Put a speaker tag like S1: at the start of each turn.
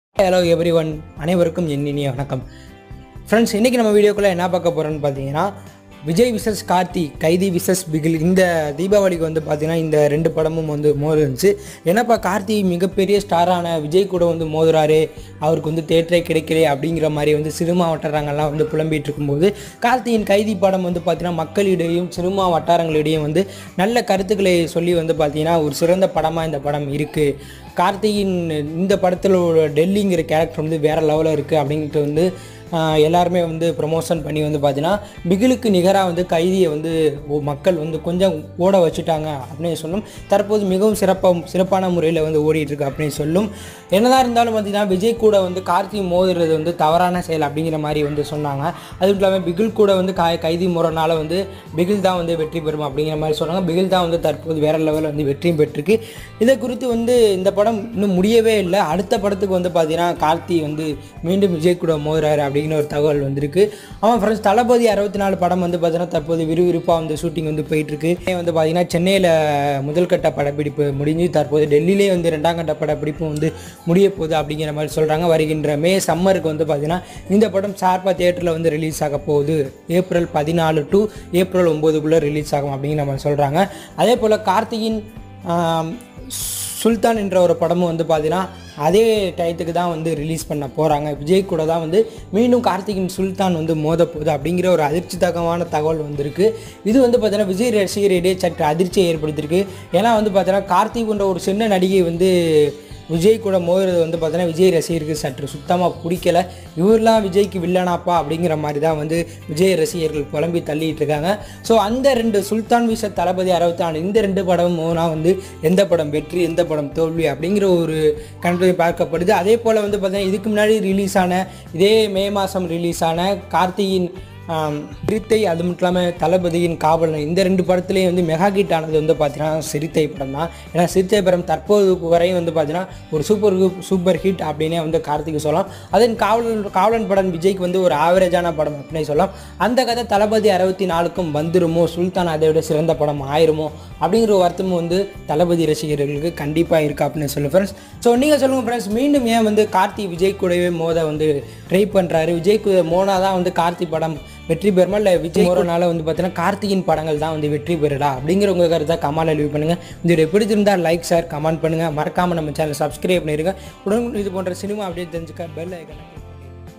S1: hello every one அனைவருக்கும் என் இனிய வணக்கம் ஃப்ரெண்ட்ஸ் இன்றைக்கி நம்ம வீடியோக்குள்ளே என்ன பார்க்க போகிறோன்னு பார்த்தீங்கன்னா விஜய் விசஸ் கார்த்தி கைதி விசஸ் பிகில் இந்த தீபாவளிக்கு வந்து பார்த்தீங்கன்னா இந்த ரெண்டு படமும் வந்து மோதுச்சு என்னப்பா கார்த்தி மிகப்பெரிய ஸ்டாரான விஜய் கூட வந்து மோதுறாரு அவருக்கு வந்து தேட்டரே கிடைக்கலே அப்படிங்கிற மாதிரி வந்து சினிமா வட்டாரங்கள்லாம் வந்து புலம்பிட்டு இருக்கும்போது கார்த்தியின் கைதி படம் வந்து பார்த்தீங்கன்னா மக்களிடையும் சினிமா வட்டாரங்களிடையும் வந்து நல்ல கருத்துக்களை சொல்லி வந்து பார்த்தீங்கன்னா ஒரு சிறந்த படமாக இந்த படம் இருக்குது கார்த்தியின் இந்த படத்தில் உள்ள டெல்லிங்கிற கேரக்டர் வந்து வேறு லெவலில் இருக்குது அப்படின்ட்டு வந்து ஆஹ், எல்லாருமே வந்து ப்ரொமோஷன் பண்ணி வந்து பார்த்தீங்கன்னா பிகிலுக்கு நிகராக வந்து கைதியை வந்து ஓ- மக்கள் வந்து கொஞ்சம் ஓட வச்சுட்டாங்க அப்படின்னு சொல்லும் தற்போது மிகவும் சிறப்பாக சிறப்பான முறையில் வந்து ஓடிட்டு இருக்கு அப்படின்னு சொல்லும் என்னதான் இருந்தாலும் பார்த்தீங்கன்னா விஜய் கூட வந்து கார்த்தி மோதுறது வந்து தவறான செயல் அப்படிங்கிற மாதிரி வந்து சொன்னாங்க அதுவும் இல்லாமல் பிகில் கூட வந்து கா கைதி முறைனால வந்து பிகில் தான் வந்து வெற்றி பெறும் அப்படிங்கிற மாதிரி சொன்னாங்க பிகில் தான் வந்து தற்போது வேறு லெவலில் வந்து வெற்றியும் பெற்றிருக்கு இதை குறித்து வந்து இந்த படம் இன்னும் முடியவே இல்லை அடுத்த படத்துக்கு வந்து பார்த்தீங்கன்னா கார்த்தி வந்து மீண்டும் விஜய் கூட மோதுறாரு அப்படிங்கிற ஒரு தகவல் வந்திருக்கு அவன் ஃப்ரெண்ட்ஸ் தளபதி அறுபத்தி நாலு படம் வந்து பார்த்தீங்கன்னா தற்போது விறுவிறுப்பாக வந்து ஷூட்டிங் வந்து போயிட்டுருக்கு வந்து பார்த்தீங்கன்னா சென்னையில் முதல் கட்ட படப்பிடிப்பு முடிஞ்சு தற்போது டெல்லியிலே வந்து ரெண்டாம் கட்ட படப்பிடிப்பும் வந்து முடிய போகுது அப்படிங்கிற மாதிரி சொல்கிறாங்க வருகின்ற மே சம்மருக்கு வந்து பார்த்தீங்கன்னா இந்த படம் சார்பா தியேட்டரில் வந்து ரிலீஸ் ஆக போகுது ஏப்ரல் பதினாலு டு ஏப்ரல் ஒம்போதுக்குள்ளே ரிலீஸ் ஆகும் அப்படிங்கிற மாதிரி சொல்கிறாங்க அதே போல் கார்த்திகின் ஆம், சுல்தான் என்ற ஒரு படமும் வந்து பார்த்தீங்கன்னா அதே டயத்துக்கு தான் வந்து ரிலீஸ் பண்ண போகிறாங்க விஜய் கூட தான் வந்து மீண்டும் கார்த்திகின் சுல்தான் வந்து மோத போகுது அப்படிங்கிற ஒரு அதிர்ச்சி தகமான தகவல் வந்திருக்கு இது வந்து பார்த்தீங்கன்னா விஜய் ரசிகரிடையே சற்று அதிர்ச்சியை ஏற்படுத்தியிருக்கு ஏன்னா வந்து பார்த்தீங்கன்னா கார்த்திக் என்ற ஒரு சின்ன நடிகை வந்து விஜய் கூட மோதுறது வந்து பார்த்தீங்கன்னா விஜய் ரசிகருக்கு சற்று சுத்தமாக பிடிக்கல இவர்லாம் விஜய்க்கு வில்லனாப்பா அப்படிங்கிற மாதிரி தான் வந்து விஜய் ரசிகர்கள் புலம்பி தள்ளிட்டு இருக்காங்க ஸோ அந்த ரெண்டு சுல்தான் விச தளபதி அறுபத்தி நாலு இந்த ரெண்டு படமும் மோனா வந்து எந்த படம் வெற்றி எந்த படம் தோல்வி அப்படிங்கிற ஒரு கணக்கு பார்க்கப்படுது அதே போல் வந்து பார்த்தீங்கன்னா இதுக்கு முன்னாடி ரிலீஸ் ஆன இதே மே மாதம் ரிலீஸ் ஆன கார்த்தியின் ஆம், சிறுத்தை அது மட்டும் இல்லாமல் தளபதியின் காவலன் இந்த ரெண்டு படத்துலேயும் வந்து மெகா ஹிட் ஆனது வந்து பார்த்தீங்கன்னா சிறுத்தை படம் தான் ஏன்னா சிறுத்தை படம் தற்போது வரையும் வந்து பார்த்தீங்கன்னா ஒரு சூப்பர் சூப்பர் ஹிட் அப்படின்னே வந்து கார்த்திக் சொல்லலாம் அதன் காவலன் காவலன் படம் விஜய்க்கு வந்து ஒரு ஆவரேஜான படம் அப்படின்னே சொல்லலாம் அந்த கதை தளபதி அறுபத்தி நாலுக்கும் வந்துருமோ சுல்தான் அதை விட சிறந்த படம் ஆயிருமோ அப்படிங்கிற ஒரு வருத்தமும் வந்து தளபதி ரசிகர்களுக்கு கண்டிப்பாக இருக்குது அப்படின்னு சொல்லு ஃப்ரெண்ட்ஸ் ஸோ நீங்கள் சொல்லுங்கள் ஃப்ரெண்ட்ஸ் மீண்டும் ஏன் வந்து கார்த்தி விஜய் கூடவே மோத வந்து ட்ரை பண்ணுறாரு விஜய் கூட மோனா தான் வந்து கார்த்தி படம் வெற்றி பெறுமா இல்லை விஜய் மோனால வந்து பார்த்தீங்கன்னா கார்த்திகின் படங்கள் தான் வந்து வெற்றி பெறுடா அப்படிங்கிற உங்கள் கருத்தை கமெண்ட் லீவ் பண்ணுங்கள் இந்த வீடியோ பிடிச்சிருந்தா லைக் ஷேர் கமெண்ட் பண்ணுங்கள் மறக்காமல் நம்ம சேனல் சப்ஸ்கிரைப் பண்ணிடுங்க உடனே இது போன்ற சினிமா அப்படியே தெரிஞ்சுக்க பெல் ஐக்கனை